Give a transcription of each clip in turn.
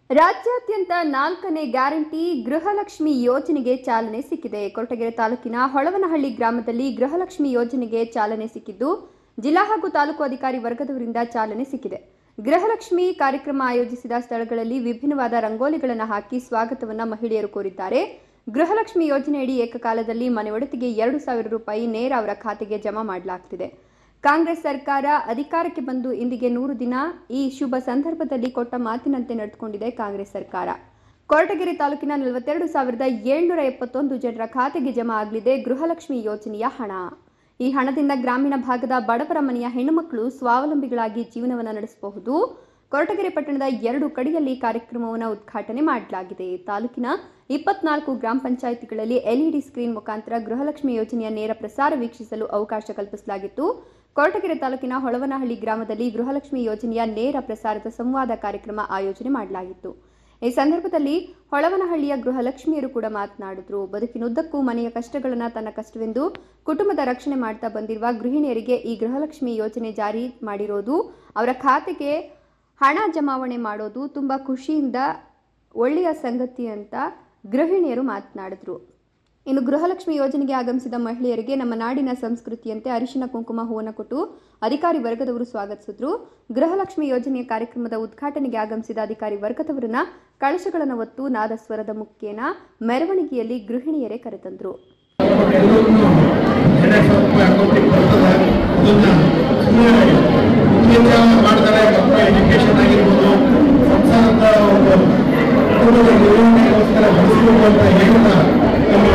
ರಾಜ್ಯಾದ್ಯಂತ ನಾಲ್ಕನೇ ಗ್ಯಾರಂಟಿ ಗೃಹಲಕ್ಷ್ಮಿ ಯೋಜನೆಗೆ ಚಾಲನೆ ಸಿಕ್ಕಿದೆ ಕೊರಟಗೆರೆ ತಾಲೂಕಿನ ಹೊಳವನಹಳ್ಳಿ ಗ್ರಾಮದಲ್ಲಿ ಗೃಹಲಕ್ಷ್ಮಿ ಯೋಜನೆಗೆ ಚಾಲನೆ ಸಿಕ್ಕಿದ್ದು ಜಿಲ್ಲಾ ಹಾಗೂ ತಾಲೂಕು ಅಧಿಕಾರಿ ವರ್ಗದವರಿಂದ ಚಾಲನೆ ಸಿಕ್ಕಿದೆ ಗೃಹಲಕ್ಷ್ಮಿ ಕಾರ್ಯಕ್ರಮ ಆಯೋಜಿಸಿದ ಸ್ಥಳಗಳಲ್ಲಿ ವಿಭಿನ್ನವಾದ ರಂಗೋಲಿಗಳನ್ನು ಹಾಕಿ ಸ್ವಾಗತವನ್ನ ಮಹಿಳೆಯರು ಕೋರಿದ್ದಾರೆ ಗೃಹಲಕ್ಷ್ಮಿ ಯೋಜನೆಯಡಿ ಏಕಕಾಲದಲ್ಲಿ ಮನೆ ಒಡತಿಗೆ ಎರಡು ಸಾವಿರ ರೂಪಾಯಿ ನೇರ ಅವರ ಖಾತೆಗೆ ಜಮಾ ಮಾಡಲಾಗ್ತಿದೆ ಕಾಂಗ್ರೆಸ್ ಸರ್ಕಾರ ಅಧಿಕಾರಕ್ಕೆ ಬಂದು ಇಂದಿಗೆ ನೂರು ದಿನ ಈ ಶುಭ ಸಂದರ್ಭದಲ್ಲಿ ಕೊಟ್ಟ ಮಾತಿನಂತೆ ನಡೆದುಕೊಂಡಿದೆ ಕಾಂಗ್ರೆಸ್ ಸರ್ಕಾರ ಕೊರಟಗೆರೆ ತಾಲೂಕಿನ ನಲವತ್ತೆರಡು ಸಾವಿರದ ಏಳ್ನೂರ ಎಪ್ಪತ್ತೊಂದು ಜನರ ಖಾತೆಗೆ ಜಮಾ ಆಗಲಿದೆ ಗೃಹಲಕ್ಷ್ಮಿ ಯೋಜನೆಯ ಹಣ ಈ ಹಣದಿಂದ ಗ್ರಾಮೀಣ ಭಾಗದ ಬಡವರ ಮನೆಯ ಹೆಣ್ಣುಮಕ್ಕಳು ಸ್ವಾವಲಂಬಿಗಳಾಗಿ ಜೀವನವನ್ನು ನಡೆಸಬಹುದು ಕೊರಟಗೆರೆ ಪಟ್ಟಣದ ಎರಡು ಕಡೆಯಲ್ಲಿ ಕಾರ್ಯಕ್ರಮವನ್ನು ಉದ್ಘಾಟನೆ ಮಾಡಲಾಗಿದೆ ತಾಲೂಕಿನ ಇಪ್ಪತ್ನಾಲ್ಕು ಗ್ರಾಮ ಪಂಚಾಯಿತಿಗಳಲ್ಲಿ ಎಲ್ಇಡಿ ಸ್ಕ್ರೀನ್ ಮುಖಾಂತರ ಗೃಹಲಕ್ಷ್ಮಿ ಯೋಜನೆಯ ನೇರ ಪ್ರಸಾರ ವೀಕ್ಷಿಸಲು ಅವಕಾಶ ಕಲ್ಪಿಸಲಾಗಿತ್ತು ಕೊರಟಗೆರೆ ತಾಲೂಕಿನ ಹೊಳವನಹಳ್ಳಿ ಗ್ರಾಮದಲ್ಲಿ ಗೃಹಲಕ್ಷ್ಮಿ ಯೋಜನೆಯ ನೇರ ಪ್ರಸಾರದ ಸಂವಾದ ಕಾರ್ಯಕ್ರಮ ಆಯೋಜನೆ ಮಾಡಲಾಗಿತ್ತು ಈ ಸಂದರ್ಭದಲ್ಲಿ ಹೊಳವನಹಳ್ಳಿಯ ಗೃಹಲಕ್ಷ್ಮಿಯರು ಕೂಡ ಮಾತನಾಡಿದ್ರು ಬದುಕಿನುದ್ದಕ್ಕೂ ಮನೆಯ ಕಷ್ಟಗಳನ್ನು ತನ್ನ ಕಷ್ಟವೆಂದು ಕುಟುಂಬದ ರಕ್ಷಣೆ ಮಾಡ್ತಾ ಬಂದಿರುವ ಗೃಹಿಣಿಯರಿಗೆ ಈ ಗೃಹಲಕ್ಷ್ಮಿ ಯೋಜನೆ ಜಾರಿ ಮಾಡಿರೋದು ಅವರ ಖಾತೆಗೆ ಹಣ ಜಮಾವಣೆ ಮಾಡೋದು ತುಂಬ ಖುಷಿಯಿಂದ ಒಳ್ಳೆಯ ಸಂಗತಿ ಅಂತ ಗೃಹಿಣಿಯರು ಮಾತನಾಡಿದ್ರು ಇನ್ನು ಗೃಹಲಕ್ಷ್ಮಿ ಯೋಜನೆಗೆ ಆಗಮಿಸಿದ ಮಹಿಳೆಯರಿಗೆ ನಮ್ಮ ನಾಡಿನ ಸಂಸ್ಕೃತಿಯಂತೆ ಅರಿಶಿನ ಕುಂಕುಮ ಹೂವನ್ನು ಕೊಟ್ಟು ಅಧಿಕಾರಿ ವರ್ಗದವರು ಸ್ವಾಗತಿಸಿದ್ರು ಗೃಹಲಕ್ಷ್ಮಿ ಯೋಜನೆಯ ಕಾರ್ಯಕ್ರಮದ ಉದ್ಘಾಟನೆಗೆ ಆಗಮಿಸಿದ ಅಧಿಕಾರಿ ವರ್ಗದವರನ್ನ ಕಳಶಗಳನ್ನು ಹೊತ್ತು ನಾದಸ್ವರದ ಮುಖೇನ ಮೆರವಣಿಗೆಯಲ್ಲಿ ಗೃಹಿಣಿಯರೇ ಕರೆತಂದ್ರು ಎಲ್ಲರನ್ನೂ ಎರಡು ಸಾವಿರ ರೂಪಾಯಿ ಅಕೌಂಟಿಗೆ ಬರ್ತದೆ ಅದನ್ನ ಸುಮ್ಮನೆ ಉದ್ಯೋಗ ಮಾಡ್ತಾರೆ ಮಕ್ಕಳ ಎಜುಕೇಶನ್ ಆಗಿರ್ಬೋದು ಸಂಸಾರದ ಒಂದು ಕುಟುಂಬದ ನಿರ್ವಹಣೆಗೋಸ್ಕರ ಬಳಸಬೇಕು ಅಂತ ಹೇಳಿದ ನಮ್ಮ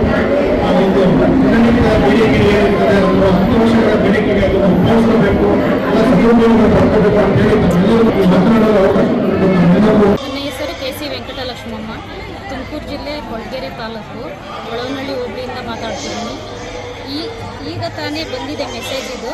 ಆ ಒಂದು ದಿನನಿತ್ಯದ ಬೇಡಿಕೆ ಏನಿರ್ತದೆ ಒಂದು ಹತ್ತು ವರ್ಷಗಳ ಬೇಡಿಕೆಗೆ ಅದನ್ನು ಉಪಯೋಗಿಸಬೇಕು ಎಲ್ಲ ಸದುಪಯೋಗ ಪಡ್ಕೋಬೇಕು ಅಂತ ಹೇಳಿ ನಾವೆಲ್ಲರಿಗೂ ಮಾತನಾಡಲು ಅವಕಾಶ ಕೊಟ್ಟಿದ್ದು ನಮ್ಮೆಲ್ಲರಿಗೂ ನನ್ನ ಹೆಸರು ಕೆ ಸಿ ವೆಂಕಟಲಕ್ಷ್ಮಮ್ಮ ತುಮಕೂರು ಜಿಲ್ಲೆ ಕೊಳಗೆರೆ ತಾಲೂಕು ಒಳವನಹಳ್ಳಿ ಹೋಬಳಿಯಿಂದ ಮಾತಾಡ್ತಿದ್ದೀನಿ ಈ ಈಗ ತಾನೇ ಬಂದಿದೆ ಮೆಸೇಜ್ ಇದು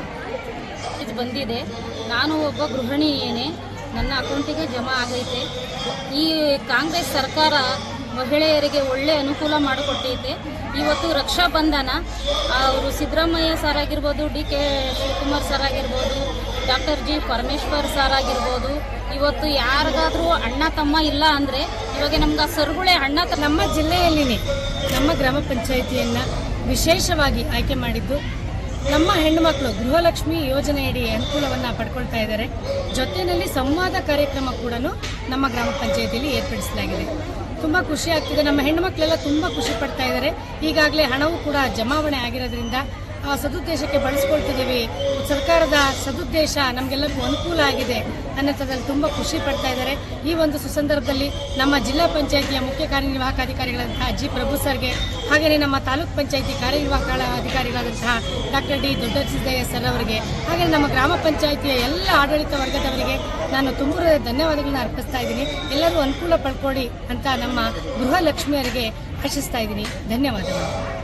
ಇದು ಬಂದಿದೆ ನಾನು ಒಬ್ಬ ಗೃಹಿಣಿಯೇನೆ ನನ್ನ ಅಕೌಂಟಿಗೆ ಜಮಾ ಆಗೈತೆ ಈ ಕಾಂಗ್ರೆಸ್ ಸರ್ಕಾರ ಮಹಿಳೆಯರಿಗೆ ಒಳ್ಳೆ ಅನುಕೂಲ ಮಾಡಿಕೊಟ್ಟೈತೆ ಇವತ್ತು ರಕ್ಷಾ ಬಂಧನ ಅವರು ಸಿದ್ದರಾಮಯ್ಯ ಸರ್ ಆಗಿರ್ಬೋದು ಡಿ ಕೆ ಶಿವಕುಮಾರ್ ಸರ್ ಆಗಿರ್ಬೋದು ಡಾಕ್ಟರ್ ಜಿ ಪರಮೇಶ್ವರ್ ಸರ್ ಆಗಿರ್ಬೋದು ಇವತ್ತು ಯಾರಿಗಾದ್ರೂ ಅಣ್ಣ ತಮ್ಮ ಇಲ್ಲ ಅಂದರೆ ಇವಾಗ ನಮ್ಗೆ ಆ ಸರ್ಗುಳೆ ಅಣ್ಣ ತ ನಮ್ಮ ಜಿಲ್ಲೆಯಲ್ಲಿನೇ ನಮ್ಮ ಗ್ರಾಮ ಪಂಚಾಯಿತಿಯನ್ನ ವಿಶೇಷವಾಗಿ ಆಯ್ಕೆ ಮಾಡಿದ್ದು ನಮ್ಮ ಹೆಣ್ಣುಮಕ್ಕಳು ಗೃಹಲಕ್ಷ್ಮಿ ಯೋಜನೆಯಡಿ ಅನುಕೂಲವನ್ನು ಪಡ್ಕೊಳ್ತಾ ಇದ್ದಾರೆ ಜೊತೆಯಲ್ಲಿ ಸಂವಾದ ಕಾರ್ಯಕ್ರಮ ಕೂಡ ನಮ್ಮ ಗ್ರಾಮ ಪಂಚಾಯಿತಿಯಲ್ಲಿ ಏರ್ಪಡಿಸಲಾಗಿದೆ ತುಂಬ ಖುಷಿ ಆಗ್ತಿದೆ ನಮ್ಮ ಹೆಣ್ಣುಮಕ್ಕಳೆಲ್ಲ ತುಂಬ ಖುಷಿ ಪಡ್ತಾ ಇದ್ದಾರೆ ಈಗಾಗಲೇ ಹಣವೂ ಕೂಡ ಜಮಾವಣೆ ಆಗಿರೋದ್ರಿಂದ ಆ ಸದುದ್ದೇಶಕ್ಕೆ ಬಳಸ್ಕೊಳ್ತಿದ್ದೀವಿ ಸರ್ಕಾರದ ಸದುದ್ದೇಶ ನಮಗೆಲ್ಲರಿಗೂ ಅನುಕೂಲ ಆಗಿದೆ ಅನ್ನೋದ್ರಲ್ಲಿ ತುಂಬ ಖುಷಿ ಪಡ್ತಾ ಇದ್ದಾರೆ ಈ ಒಂದು ಸುಸಂದರ್ಭದಲ್ಲಿ ನಮ್ಮ ಜಿಲ್ಲಾ ಪಂಚಾಯಿತಿಯ ಮುಖ್ಯ ಕಾರ್ಯನಿರ್ವಾಹಕ ಅಧಿಕಾರಿಗಳಾದಂತಹ ಜಿ ಪ್ರಭು ಸರ್ಗೆ ಹಾಗೆಯೇ ನಮ್ಮ ತಾಲೂಕ್ ಪಂಚಾಯಿತಿ ಕಾರ್ಯನಿರ್ವಾಹಕ ಅಧಿಕಾರಿಗಳಾದಂತಹ ಡಾಕ್ಟರ್ ಡಿ ದೊಡ್ಡಸಿದ್ದಯ್ಯ ಸರ್ ಅವರಿಗೆ ಹಾಗೆ ನಮ್ಮ ಗ್ರಾಮ ಪಂಚಾಯಿತಿಯ ಎಲ್ಲ ಆಡಳಿತ ವರ್ಗದವರಿಗೆ ನಾನು ತುಂಬ ಧನ್ಯವಾದಗಳನ್ನ ಅರ್ಪಿಸ್ತಾ ಇದ್ದೀನಿ ಎಲ್ಲರೂ ಅನುಕೂಲ ಪಡ್ಕೊಳ್ಳಿ ಅಂತ ನಮ್ಮ ಗೃಹಲಕ್ಷ್ಮಿಯರಿಗೆ ಆಶಿಸ್ತಾ ಇದ್ದೀನಿ ಧನ್ಯವಾದಗಳು